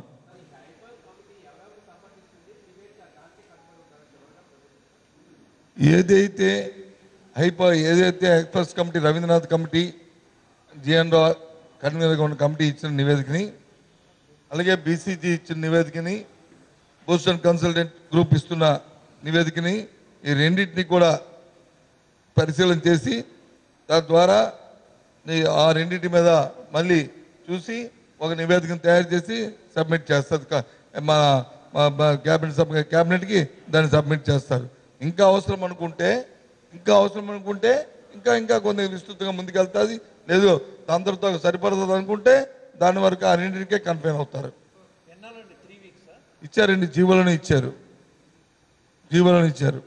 ఏదైతే హైపో ఏదైతే express committee Ravindranath committee G N Rao కన్వీనర్గా ఉన్న కమిటీ ఇచ్చిన నివేదికని అలాగే బీసీజీ ఇచ్చిన నివేదికని బోస్టన్ కన్సల్టెంట్ గ్రూప్ ఇస్తున్న నివేదికని ఈ రెండింటిని కూడా పరిశీలన చేసి దాని ద్వారా ఈ- ఆ రెండింటి మీద మళ్ళీ చూసి ఒక నివేదికను తయారు చేసి సబ్మిట్ చేస్తుంది క- మన క్యాబినెట్ సబ్ క్యాబినెట్కి దాన్ని సబ్మిట్ చేస్తారు ఇంకా అవసరం అనుకుంటే ఇంకా అవసరం అనుకుంటే ఇంకా ఇంకా కొంత విస్తృతంగా ముందుకెళ్తుంది లేదు అందరితో సరిపడుతుంది అనుకుంటే దాని వరకు ఆ రెండింటికే కన్ఫైన్ అవుతారు ఇచ్చారండి జీవోలను ఇచ్చారు జీవోలను ఇచ్చారు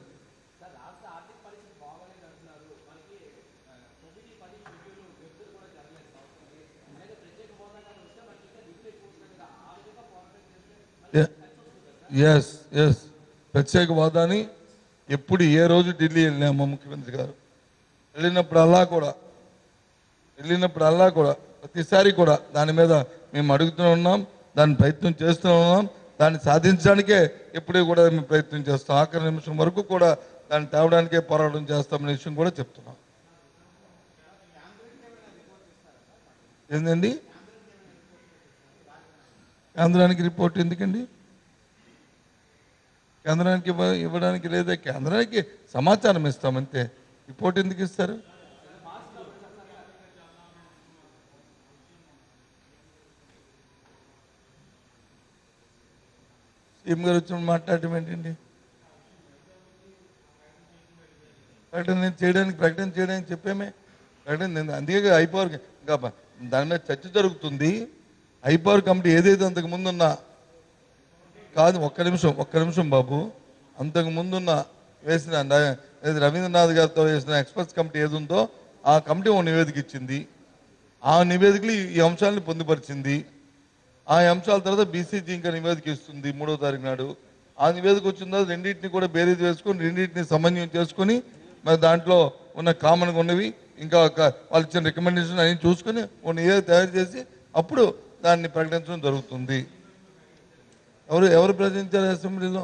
ఎస్ ఎస్ ప్రత్యేక హోదాని ఎప్పుడు ఏ రోజు ఢిల్లీ వెళ్ళినామా ముఖ్యమంత్రి గారు వెళ్ళినప్పుడు అల్లా కూడా వెళ్ళినప్పుడు అల్లా కూడా ప్రతిసారి కూడా దాని మీద మేము అడుగుతూనే ఉన్నాం దాని ప్రయత్నం చేస్తూనే ఉన్నాం దాన్ని సాధించడానికే ఎప్పుడూ కూడా మేము ప్రయత్నం చేస్తాం ఆఖరి నిమిషం వరకు కూడా దాన్ని తేవడానికే పోరాటం చేస్తామనే విషయం కూడా చెప్తున్నాం ఏంటండి కేంద్రానికి రిపోర్ట్ ఎందుకండి కేంద్రానికి ఇవ్వ ఇవ్వడానికి లేదా కేంద్రానికి సమాచారం ఇస్తాం అంతే రిపోర్ట్ ఎందుకు ఇస్తారు సీఎం గారు వచ్చి మాట్లాడటం ఏంటండి ప్రకటన నేను చేయడానికి ప్రకటన చేయడానికి చెప్పామే ప్రకటన నేను అందుకే ఐపవర్ ఇంకా బ- దాని మీద చర్చ జరుగుతుంది ఐపవర్ కమిటీ ఏదైతే అంతకు ముందున్న కాదు ఒక్క నిమిషం ఒక్క నిమిషం బాబు అంతకు ముందున్న వేసిన న- ఏది రవీంద్రనాథ్ గారితో వేసిన ఎక్స్పర్ట్స్ కమిటీ ఏది ఉందో ఆ కమిటీ ఒక నివేదిక ఇచ్చింది ఆ నివేదికలు ఈ- ఈ అంశాలను పొందుపరిచింది ఆ అంశాల తర్వాత బీసీజీ ఇంకా నివేదిక ఇస్తుంది మూడో తారీఖు నాడు ఆ నివేదిక వచ్చిన తర్వాత రెండింటిని కూడా బేరీజ్ వేసుకొని రెండింటిని సమన్వయం చేసుకొని మరి దాంట్లో ఉన్న కామన్గా ఉన్నవి ఇంకా ఒక- వాళ్ళు ఇచ్చిన రికమెండేషన్ అన్ని చూసుకొని ఒక నివేదిక తయారు చేసి అప్పుడు దాన్ని ప్రకటించడం జరుగుతుంది ఎవరు ఎవరు ప్రశ్నించారు అసెంబ్లీలో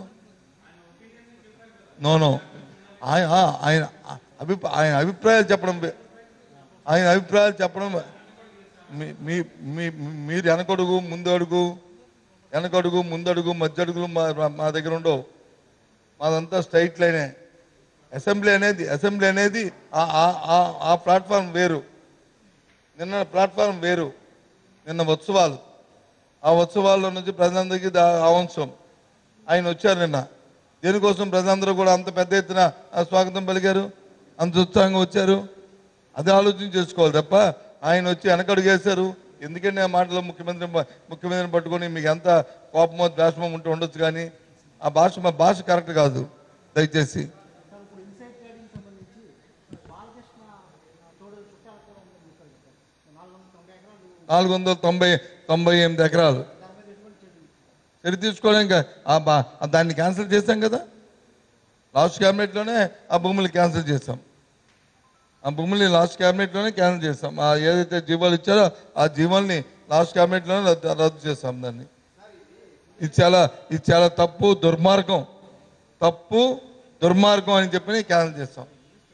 నో నో ఆయన ఆ- ఆయన అభిప్రాయ ఆయన అభిప్రాయాలు చెప్పడం వే- ఆయన అభిప్రాయాలు చెప్పడం మీ- మీ మీ మీరు వెనకడుగు ముందు అడుగు వెనకడుగు ముందడుగు మధ్య అడుగులు మా మా దగ్గర ఉండవు మాదంతా స్ట్రైట్ లైనే అసెంబ్లీ అనేది అసెంబ్లీ అనేది ఆ- ఆ- ఆ- ఆ ప్లాట్ఫామ్ వేరు నిన్న ప్లాట్ఫామ్ వేరు నిన్న ఉత్సవాలు ఆ ఉత్సవాల్లో నుంచి ప్రజలందరికీ దా- ఆవంశం ఆయన వచ్చారు నిన్న దేనికోసం ప్రజలందరూ కూడా అంత పెద్ద ఎత్తున ఆ స్వాగతం పలికారు అంత ఉత్సాహంగా వచ్చారు అది ఆలోచన చేసుకోవాలి తప్ప ఆయన వచ్చి వెనకడుగు వేశారు ఎందుకంటే ఆ మాటలో ముఖ్యమంత్రి ముఖ్యమంత్రిని పట్టుకొని మీకు ఎంత కోపమో ద్వేషమో ఉంటూ ఉండొచ్చు కానీ ఆ భాష మా భాష కరెక్ట్ కాదు దయచేసి సార్ ఇప్పుడు ఇన్సైడ్ ట్రేడింగ్ సంబంధించి బాలకృష్ణ తోడు చుట్టాలు కూడా ఉంది సార్ నాలుగు వందల తొంభై ఎకరాలు నాలుగు వందల తొంభై తొంభై ఎనిమిది ఎకరాలు దాని మీద ఎటువంటి చర్యలు సరి తీసుకోవడం ఇంకా ఆ బా ఆ దాన్ని క్యాన్సిల్ చేశాం కదా లాస్ట్ క్యాబినెట్లోనే ఆ భూములు క్యాన్సిల్ చేశాం ఆ భూముల్ని లాస్ట్ క్యాబినెట్లోనే క్యాన్సిల్ చేస్తాం ఆ ఏదైతే జీవాలు ఇచ్చారో ఆ జీవాల్ని లాస్ట్ క్యాబినెట్లోనే రద్దు రద్దు చేస్తాం దాన్ని ఇది చాలా ఇది చాలా తప్పు దుర్మార్గం తప్పు దుర్మార్గం అని చెప్పి క్యాన్సిల్ చేస్తాం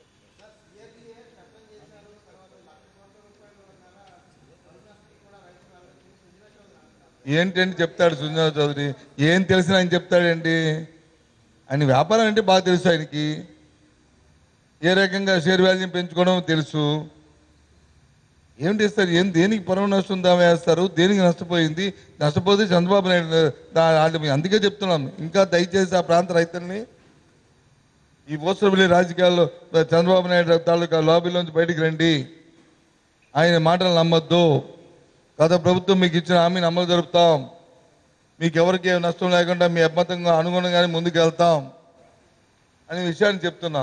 ఏంటంటే చెప్తాడు సుందర చౌదరి ఏం తెలిసిన ఆయన చెప్తాడేంటి ఆయన వ్యాపారం అంటే బాగా తెలుసు ఆయనకి ఏ రకంగా షేర్ వాల్యూ పెంచుకోవడం తెలుసు ఏమిటి ఇస్తారు ఏం దేనికి పరమ నష్టం దావా వేస్తారు దేనికి నష్టపోయింది నష్టపోతే చంద్రబాబు నాయుడు దా- వాళ్ళు మేము అందుకే చెప్తున్నాం ఇంకా దయచేసి ఆ ప్రాంత రైతుల్ని ఈ ఓసరబిల్లి రాజకీయాల్లో చంద్రబాబు నాయుడు తాలూకా లాబీలోంచి బయటికి రండి ఆయన మాటలు నమ్మొద్దు గత ప్రభుత్వం మీకు ఇచ్చిన హామీని అమలు జరుపుతాం మీకు ఎవరికి ఏ నష్టం లేకుండా మీ అబ్బతంగా అనుగుణంగానే ముందుకు వెళ్తాం అనే విషయాన్ని చెప్తున్నాం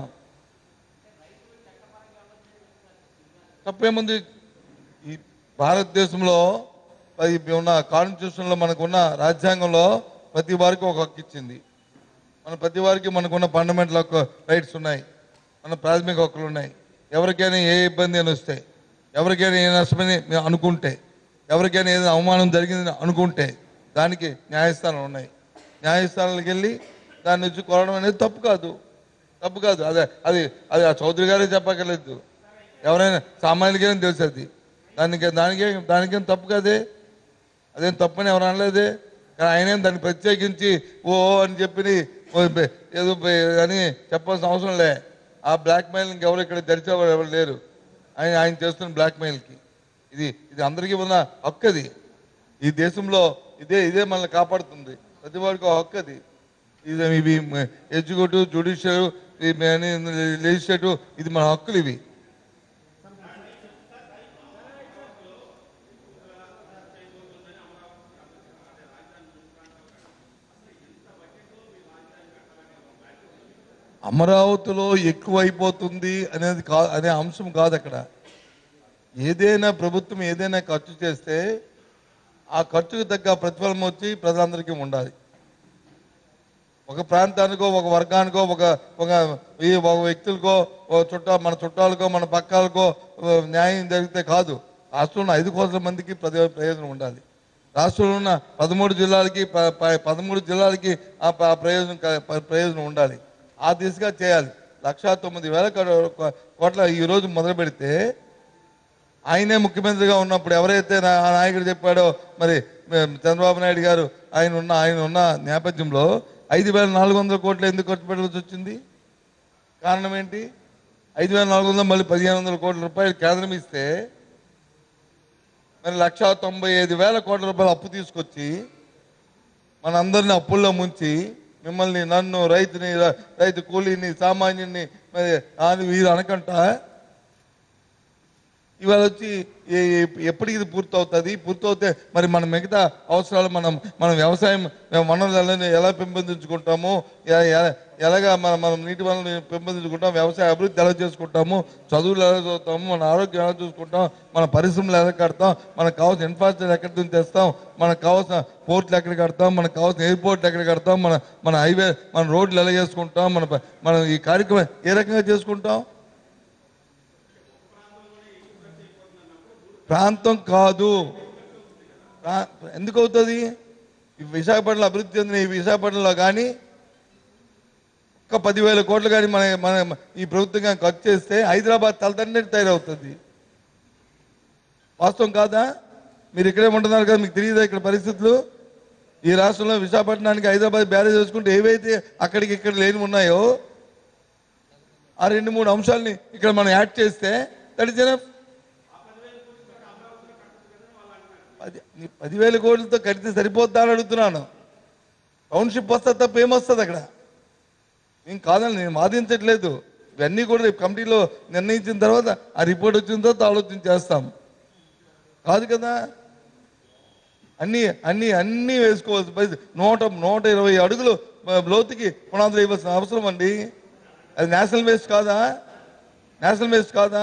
తప్పేముంది ఈ భారతదేశంలో అది ఉన్న కాన్స్టిట్యూషన్లో మనకున్న రాజ్యాంగంలో ప్రతి వారికి ఒక హక్కు ఇచ్చింది మన ప్రతి వారికి మనకున్న ఫండమెంటల్ హక్కు రైట్స్ ఉన్నాయి మన ప్రాథమిక హక్కులు ఉన్నాయి ఎవరికైనా ఏ ఇబ్బంది అని వస్తే ఎవరికైనా ఏ నష్టమని మేము అనుకుంటే ఎవరికైనా ఏదైనా అవమానం జరిగిందని అనుకుంటే దానికి న్యాయస్థానాలు ఉన్నాయి న్యాయస్థానాలకు వెళ్ళి దాన్ని నుంచి కోరడం అనేది తప్పు కాదు తప్పు కాదు అదే అది అది ఆ చౌదరి గారే చెప్పక్కర్లేదు ఎవరైనా సామాన్యులకైనా తెలుసు అది దానికి దానికే దానికేం తప్పు కదే అదేం తప్పని ఎవరు అనలేదే కానీ ఆయనేం దాన్ని ప్రత్యేకించి ఓ అని చెప్పి ఓ బె- ఏదో బె- అని చెప్పాల్సిన అవసరం లే ఆ బ్లాక్ మెయిల్ ఇంకెవరు ఇక్కడ జరిచేవారు ఎవరు లేరు ఆయన ఆయన చేస్తున్న బ్లాక్ మెయిల్కి ఇది ఇది అందరికీ ఉన్న హక్కు అది ఈ దేశంలో ఇదే ఇదే మనల్ని కాపాడుతుంది ప్రతి వాడికి ఒక హక్కు అది ఇది ఇవి ఎగ్జిక్యూటివ్ జుడిషియల్ లెజిస్లేటివ్ ఇది మన హక్కులు ఇవి అమరావతిలో ఎక్కువైపోతుంది అనేది కా అనే అంశం కాదు అక్కడ ఏదైనా ప్రభుత్వం ఏదైనా ఖర్చు చేస్తే ఆ ఖర్చుకు తగ్గ ప్రతిఫలం వచ్చి ప్రజలందరికీ ఉండాలి ఒక ప్రాంతానికో ఒక వర్గానికో ఒక ఒక ఈ ఒక వ్యక్తులకో ఒక చుట్టా మన చుట్టాలకో మన పక్కాలకో ఆ, న్యాయం జరిగితే కాదు రాష్ట్రంలో ఉన్న ఐదు కోట్ల మందికి ప్రతి- ప్రయోజనం ఉండాలి రాష్ట్రంలో ఉన్న పదమూడు జిల్లాలకి ప- ప- పదమూడు జిల్లాలకి ఆ ప- ప్రయోజనం క- ప- ప్రయోజనం ఉండాలి ఆ దిశగా చేయాలి లక్షా తొమ్మిది వేల కో- కోట్ల ఈ రోజు మొదలు పెడితే ఆయనే ముఖ్యమంత్రిగా ఉన్నప్పుడు ఎవరైతే నా- ఆ నాయకుడు చెప్పాడో మరి మే- చంద్రబాబు నాయుడు గారు ఆయన ఉన్న ఆయన ఉన్న నేపథ్యంలో ఐదు వేల నాలుగు వందల కోట్లు ఎందుకు ఖర్చు పెట్టాల్సి వచ్చింది కారణం ఏంటి ఐదు వేల నాలుగు వందలు మళ్ళీ పదిహేను వందల కోట్ల రూపాయలు కేంద్రం ఇస్తే మరి లక్ష తొంభై ఐదు వేల కోట్ల రూపాయలు అప్పు తీసుకొచ్చి మనందరిని అప్పుల్లో ముంచి మిమ్మల్ని నన్ను రైతుని ర- రైతు కూలీని సామాన్యుని మరి అని వీరు అనకంట ఇవాళ వచ్చి ఏ- ఏ- ఎప్పటికి ఇది పూర్తవుతుంది పూర్తవుతే మరి మన మిగతా అవసరాలు మనం మనం వ్యవసాయం వనరులను ఎలా పెంపొందించుకుంటాము ఎ- ఎ- ఎలాగా మనం మనం నీటి వనరులను పెంపొందించుకుంటాం వ్యవసాయ అభివృద్ధి ఎలా చేసుకుంటాము చదువులు ఎలా చదువుతాము మన ఆరోగ్యం ఎలా చూసుకుంటాం మన పరిశ్రమలు ఎలా కడతాం మనకు కావాల్సిన ఇన్ఫ్రాస్ట్రక్చర్ ఎక్కడి నుంచి తెస్తాం మనకు కావాల్సిన పోర్ట్లు ఎక్కడ కడతాం మనకు కావాల్సిన ఎయిర్పోర్ట్లు ఎక్కడ కడతాం మన మన హైవే మన రోడ్లు ఎలా చేసుకుంటాం మన ప- మనం ఈ కార్యక్రమం ఏ రకంగా చేసుకుంటాం ప్రాంతం కాదు ప్రా- ఎందుకు అవుతుంది ఈ విశాఖపట్నం అభివృద్ధి చెందిన ఈ విశాఖపట్నంలో కానీ ఒక్క పదివేల కోట్లు కానీ మన మన ఈ ప్రభుత్వం కానీ ఖర్చు చేస్తే హైదరాబాద్ తలదండ్రి తయారవుతుంది వాస్తవం కాదా మీరు ఇక్కడే ఉంటున్నారు కదా మీకు తెలియదా ఇక్కడ పరిస్థితులు ఈ రాష్ట్రంలో విశాఖపట్నానికి హైదరాబాద్ బ్యారేజ్ చేసుకుంటే ఏవైతే అక్కడికి ఇక్కడ లేని ఉన్నాయో ఆ రెండు మూడు అంశాలని ఇక్కడ మనం యాడ్ చేస్తే దట్ ఇస్ ఎనఫ్ పది నీ పదివేల కోట్లతో కడితే సరిపోద్దా అని అడుగుతున్నాను టౌన్షిప్ వస్తే తప్ప ఏమొస్తుంది అక్కడ నేను కాదని నేను వాదించట్లేదు ఇవన్నీ కూడా రేపు కమిటీలో నిర్ణయించిన తర్వాత ఆ రిపోర్ట్ వచ్చిన తర్వాత ఆలోచన చేస్తాం కాదు కదా అన్ని అన్ని అన్ని వేసుకోవాల్సిన పరిస్థితి నూట నూట ఇరవై అడుగులు ఆ, లోతుకి పునాదులు వేయవలసిన అవసరం అండి అది నేషనల్ వేస్ట్ కాదా నేషనల్ వేస్ట్ కాదా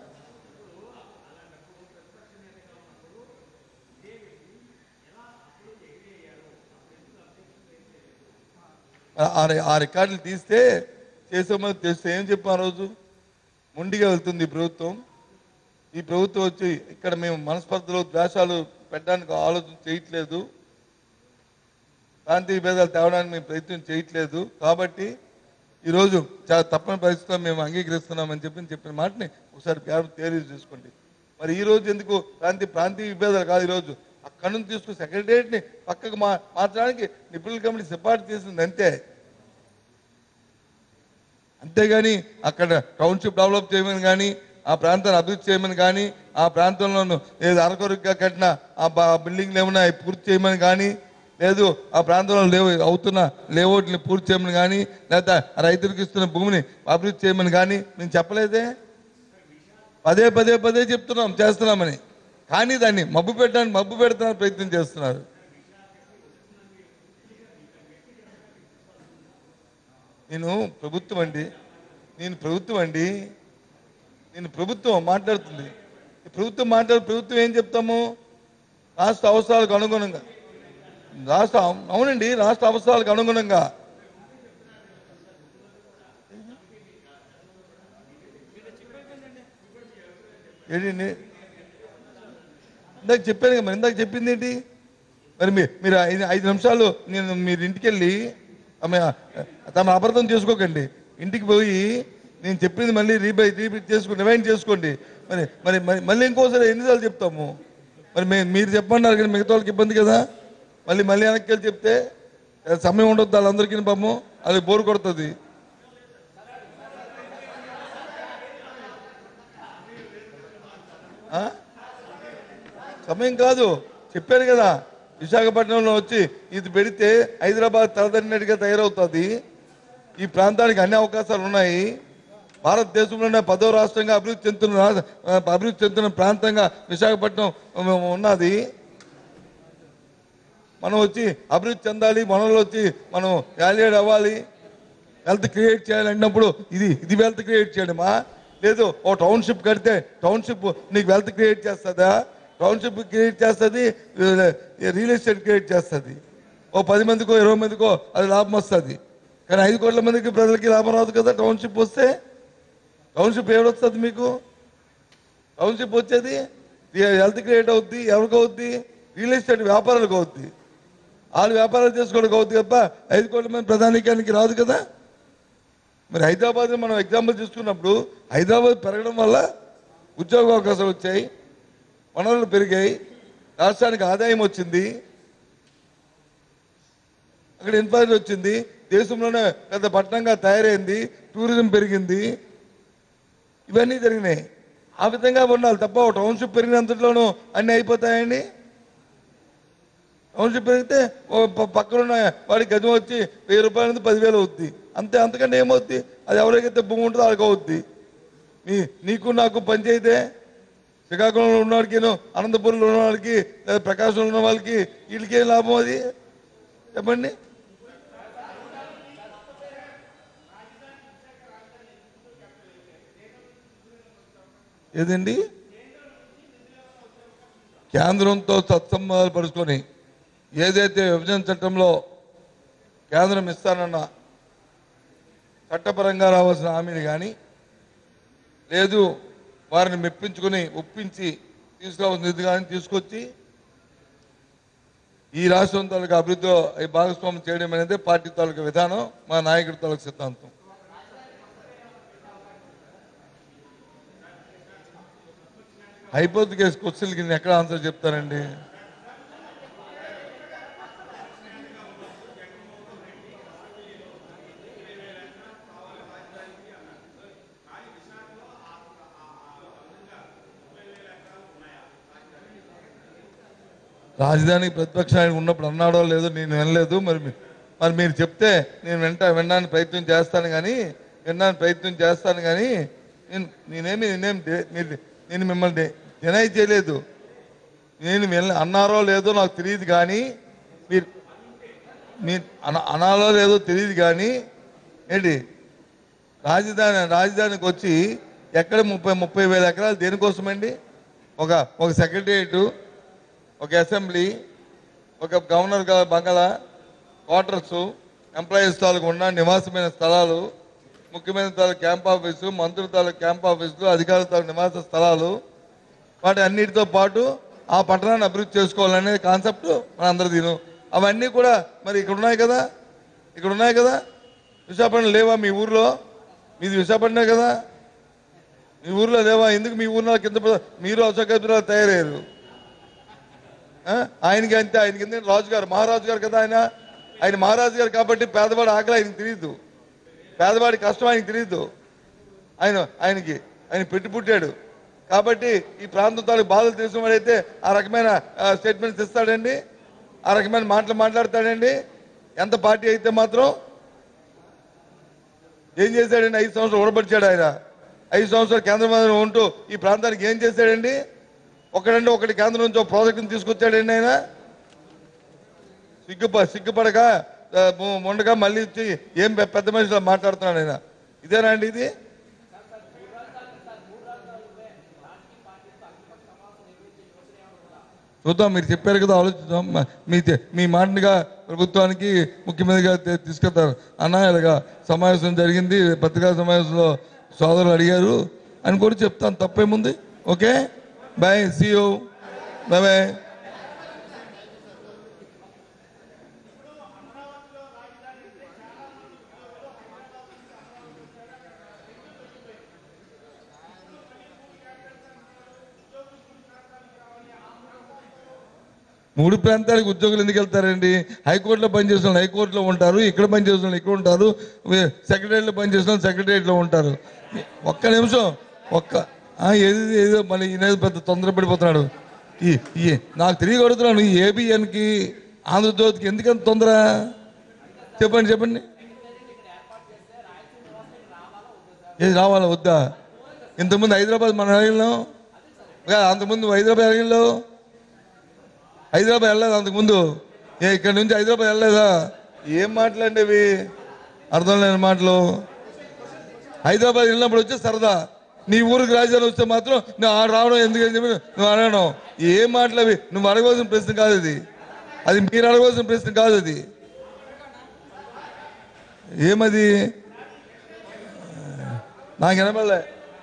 ఆ- ఆ రి- ఆ రికార్డులు తీస్తే చేసామని తెలిస్తే ఏం చెప్పాం ఆ రోజు మొండిగా వెళ్తుంది ఈ ప్రభుత్వం ఈ ప్రభుత్వం వచ్చి ఇక్కడ మేము మనస్పర్ధలు ద్వేషాలు పెట్టడానికి ఆలోచన చేయట్లేదు ప్రాంతీయ భేదాలు తేవడానికి మేము ప్రయత్నం చేయట్లేదు కాబట్టి ఈరోజు చాలా తప్పని పరిస్థితుల్లో మేము అంగీకరిస్తున్నామని చెప్పి చెప్పిన మాటని ఒకసారి పేరు తేరీ చూసుకోండి మరి ఈ రోజు ఎందుకు ప్రాంతీయ ప్రాంతీయ విభేదాలు కాదు ఈరోజు అక్కడి నుంచి తీసుకుని సెక్రటరియట్ని పక్కకు మా మార్చడానికి నిపుణుల కమిటీ సిఫార్సు చేసింది అంతే అంతేగాని అక్కడ టౌన్షిప్ డెవలప్ చేయమని కానీ ఆ ప్రాంతాన్ని అభివృద్ధి చేయమని కానీ ఆ ప్రాంతంలో ఏదో అరకొరగా కట్టిన ఆ బ- బిల్డింగ్లు ఏమైనా అవి పూర్తి చేయమని కానీ లేదు ఆ ప్రాంతంలో లేవు అవుతున్న లేఅవుట్ని పూర్తి చేయమని కానీ లేదా రైతులకు ఇస్తున్న భూమిని అభివృద్ధి చేయమని కానీ మేము చెప్పలేదే పదే పదే పదే చెప్తున్నాం చేస్తున్నామని కానీ దాన్ని మబ్బు పెట్టడానికి మబ్బు పెడతానికి ప్రయత్నం చేస్తున్నారు నేను ప్రభుత్వం అండి నేను ప్రభుత్వం అండి నేను ప్రభుత్వం మాట్లాడుతుంది ఈ ప్రభుత్వం మాట్లాడు ప్రభుత్వం ఏం చెప్తాము రాష్ట్ర అవసరాలకు అనుగుణంగా రాష్ట్ర అవునండి రాష్ట్ర అవసరాలకు అనుగుణంగా ఏంటి నే- ఇందాక చెప్పాను కదా మరి ఇందాక చెప్పింది ఏంటి మరి మీ- మీరు ఐదు ఐదు నిమిషాలు నేను మీరు ఇంటికి వెళ్ళి ఆమె తమ అబద్ధం చేసుకోకండి ఇంటికి పోయి నేను చెప్పింది మళ్ళీ రీబై రీపీట్ చేసుకోండి రివైండ్ చేసుకోండి మరి మరి మరి- మళ్ళీ ఇంకోసారి ఎన్నిసార్లు చెప్తాము మరి మే- మీరు చెప్పమన్నారు కానీ మిగతా వాళ్ళకి ఇబ్బంది కదా మళ్ళీ మళ్ళీ వెనక్కి వెళ్ళి చెప్తే ఏ, సమయం ఉండొద్దు వాళ్ళందరికీ పాపం అది బోరు కొడుతుంది ఆ? సమయం కాదు చెప్పాను కదా విశాఖపట్నంలో వచ్చి ఇది పెడితే హైదరాబాద్ తలదన్నిటిగా తయారవుతుంది ఈ ప్రాంతానికి అన్ని అవకాశాలు ఉన్నాయి భారతదేశంలోనే పదో రాష్ట్రంగా అభివృద్ధి చెందుతున్న రా- అభివృద్ధి చెందుతున్న ప్రాంతంగా విశాఖపట్నం ఉన్నది మనం వచ్చి అభివృద్ధి చెందాలి మనలో వచ్చి మనం వాల్యూడ్ అవ్వాలి వెల్త్ క్రియేట్ చేయాలన్నప్పుడు ఇది ఇది వెల్త్ క్రియేట్ చేయడమా లేదు ఓ టౌన్షిప్ కడితే టౌన్షిప్ నీకు వెల్త్ క్రియేట్ చేస్తుందా టౌన్షిప్ క్రియేట్ చేస్తుంది రియల్ ఎస్టేట్ క్రియేట్ చేస్తుంది ఓ పది మందికో ఇరవై మందికో అది లాభం వస్తుంది కానీ ఐదు కోట్ల మందికి ప్రజలకి లాభం రాదు కదా టౌన్షిప్ వస్తే టౌన్షిప్ ఎవరొస్తుంది మీకు టౌన్షిప్ వచ్చేది హెల్త్ క్రియేట్ అవుద్ది ఎవరికి అవుద్ది రియల్ ఎస్టేట్ వ్యాపారాలకు అవుద్ది వాళ్ళు వ్యాపారాలు చేసుకోవడానికి అవుద్ది తప్ప ఐదు కోట్ల మంది ప్రధానికానికి రాదు కదా మరి హైదరాబాద్ మనం ఎగ్జాంపుల్ తీసుకున్నప్పుడు హైదరాబాద్ పెరగడం వల్ల ఉద్యోగ అవకాశాలు వచ్చాయి వనరులు పెరిగాయి రాష్ట్రానికి ఆదాయం వచ్చింది అక్కడ ఇన్ఫ్రాస్ట్రక్చర్ వచ్చింది దేశంలోనే పెద్ద పట్టణంగా తయారైంది టూరిజం పెరిగింది ఇవన్నీ జరిగినాయి ఆ విధంగా ఉండాలి తప్ప ఒక టౌన్షిప్ పెరిగినంతలోనూ అన్నీ అయిపోతాయండి టౌన్షిప్ పెరిగితే ఓ ప- పక్కనున్న వాడి గజం వచ్చి వెయ్యి రూపాయల నుంచి పదివేలు అవుద్ది అంతే అంతకంటే ఏమవుద్ది అది ఎవరికైతే భూమి ఉంటుందో వాళ్ళకి అవుద్ది నీ నీకు నాకు పని చేయితే శ్రీకాకుళంలో ఉన్నవాడికి అనంతపురంలో ఉన్న వాళ్ళకి లేదా ప్రకాశంలో ఉన్న వాళ్ళకి వీళ్ళకి ఏం లాభం అది చెప్పండి ఏదండి కేంద్రంతో సత్సంబంధాలు పరుచుకొని ఏదైతే విభజన చట్టంలో కేంద్రం ఇస్తానన్న చట్టపరంగా రావాల్సిన హామీని కానీ లేదు వారిని మెప్పించుకొని ఒప్పించి తీసుకురావాల్సిన నిధి కానీ తీసుకొచ్చి ఈ రాష్ట్రం తాలూకు అభివృద్ధిలో ఈ భాగస్వామ్యం చేయడం అనేది పార్టీ తాలూకు విధానం మా నాయకుడి తాలూకు సిద్ధాంతం హైపోతికేస్ క్వశ్చన్కి నేను ఎక్కడ ఆన్సర్ చెప్తానండి రాజధానికి ప్రతిపక్ష నాయకుడు ఉన్నప్పుడు అన్నాడో లేదో నేను వినలేదు మరి మీ- మరి మీరు చెప్తే నేను వెంట వినడానికి ప్రయత్నం చేస్తాను కానీ వినడానికి ప్రయత్నం చేస్తాను కానీ నేను నేనేమి నేనేం డే- మీరు నేను మిమ్మల్ని డినై చేయలేదు నేను వెళ్ళ అన్నారో లేదో నాకు తెలియదు కానీ మీరు మీరు అన అనాలో లేదో తెలియదు కానీ ఏంటి రాజధాని రాజధానికి వచ్చి ఎక్కడ ముప్పై ముప్పై వేల ఎకరాలు దేనికోసమండి ఒక ఒక సెక్రటరియట్ ఒక అసెంబ్లీ ఒక గవర్నర్ గా- బంగళా క్వార్టర్స్ ఎంప్లాయీస్ తాలూకు ఉన్న నివాసమైన స్థలాలు ముఖ్యమైన తాలూకు క్యాంప్ ఆఫీసు మంత్రుల తాలూకు క్యాంప్ ఆఫీసులు అధికారుల తాలూకు నివాస స్థలాలు వాటి అన్నిటితో పాటు ఆ పట్టణాన్ని అభివృద్ధి చేసుకోవాలనే కాన్సెప్ట్ మన అందరి దీని అవన్నీ కూడా మరి ఇక్కడ ఉన్నాయి కదా ఇక్కడ ఉన్నాయి కదా విశాఖపట్నం లేవా మీ ఊర్లో మీది విశాఖపట్నమే కదా మీ ఊర్లో లేవా ఎందుకు మీ ఊర్లో కింద పడ- మీరు అసౌకర్యాలు తయారయ్యారు ఆ? ఆయనకి అంతే ఆయనకి ఎందుకంటే రాజు గారు మహారాజు గారు కదా ఆయన ఆయన మహారాజు గారు కాబట్టి పేదవాడి ఆకలి ఆయనకి తెలియదు పేదవాడి కష్టం ఆయనకి తెలియదు ఆయన ఆయనకి ఆయన పెట్టి పుట్టాడు కాబట్టి ఈ ప్రాంతం తాలూకు బాధలు తెలిసిన వాడైతే ఆ రకమైన స్టేట్మెంట్స్ ఇస్తాడండి ఆ రకమైన మాటలు మాట్లాడతాడండి ఎంత పార్టీ అయితే మాత్రం ఏం చేశాడండి ఐదు సంవత్సరాలు ఓడబడిచాడు ఆయన ఐదు సంవత్సరాలు కేంద్ర మంత్రి ఉంటూ ఈ ప్రాంతానికి ఏం చేశాడండి ఒకడంటే ఒకటి కేంద్రం నుంచి ఒక ప్రాజెక్టుని తీసుకొచ్చాడండి ఆయన సిగ్గుప సిగ్గుపడక ఆ, మొ- మొండగా మళ్ళీ వచ్చి ఏం పె- పెద్ద మనిషిలో మాట్లాడుతున్నాడు ఆయన ఇదేనా అండి ఇది చూద్దాం మీరు చెప్పారు కదా ఆలోచిద్దాం మ- మీ తె- మీ మాటనిగా ప్రభుత్వానికి ముఖ్యమంత్రిగా తె- తీసుకెళ్తారు అన్న ఇలాగా సమావేశం జరిగింది పత్రికా సమావేశంలో సోదరులు అడిగారు అని కూడా చెప్తాను తప్పేముంది okay bye see you bye bye మూడు ప్రాంతాలకు ఉద్యోగులు ఎందుకు వెళ్తారండి హైకోర్టులో పనిచేసిన వాళ్ళు హైకోర్టులో ఉంటారు ఇక్కడ పనిచేసిన వాళ్ళు ఇక్కడ ఉంటారు వే- సెక్రటరీలో పనిచేసిన వాళ్ళు సెక్రటరియట్లో ఉంటారు ఒక్క నిమిషం ఒక్క ఆ, ఏది ఏదో మళ్ళీ ఈయన ఏదో పెద్ద తొందరపడిపోతున్నాడు ఈ ఈ నాకు తిరిగి అడుగుతున్నాను ఈ ఏబిఎన్కి ఆంధ్రజ్యోతికి ఎందుకంత తొందర చెప్పండి చెప్పండి ఏది రావాలా వద్దా ఇంతకుముందు హైదరాబాద్ మన అడిగినాం అంతకుముందు హైదరాబాద్ అడిగిలో హైదరాబాద్ వెళ్ళలేదు అంతకుముందు ఏ ఇక్కడ నుంచి హైదరాబాద్ వెళ్ళలేదా ఏం మాటలండి ఇవి అర్థం లేని మాటలు హైదరాబాద్ వెళ్ళినప్పుడు వచ్చే సరదా నీ ఊరికి రాజధాని వస్తే మాత్రం నువ్వు ఆడ రావడం ఎందుకని చెప్పి నువ్వు అడగడం ఏం మాటలు అవి నువ్వు అడగవలసిన ప్రశ్న కాదు ఇది అది మీరు అడగవలసిన ప్రశ్న కాదు అది ఏమది నాకు వినబడలే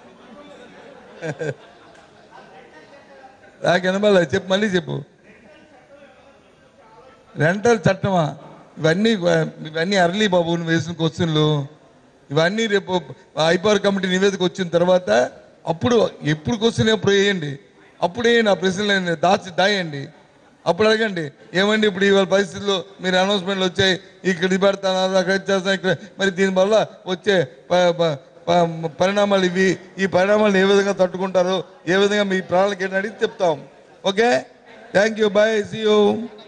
నాకు వినబడలే చెప్పు మళ్ళీ చెప్పు రెంటల్ చట్టమా ఇవన్నీ ఇవన్నీ అర్లీ బాబు నువ్వు వేసిన క్వశ్చన్లు ఇవన్నీ రేపు ఐపవర్ కమిటీ నివేదిక వచ్చిన తర్వాత అప్పుడు ఎప్పుడు క్వశ్చన్ ఎప్పుడు వేయండి అప్పుడు వేయండి ఆ ప్రశ్నలు దాచి దాయండి అప్పుడు అడగండి ఏమండి ఇప్పుడు ఇవాళ పరిస్థితుల్లో మీరు అనౌన్స్మెంట్లు వచ్చాయి ఇక్కడ ఇది పెడతాను అది అక్కడ ఇది చేస్తాను ఇక్కడ మరి దీనివల్ల వచ్చే ప- ప- ప- పరిణామాలు ఇవి ఈ పరిణామాలను ఏ విధంగా తట్టుకుంటారు ఏ విధంగా మీ ప్రాణాలకి ఏంటని అడిగి చెప్తాం okay thank you bye see you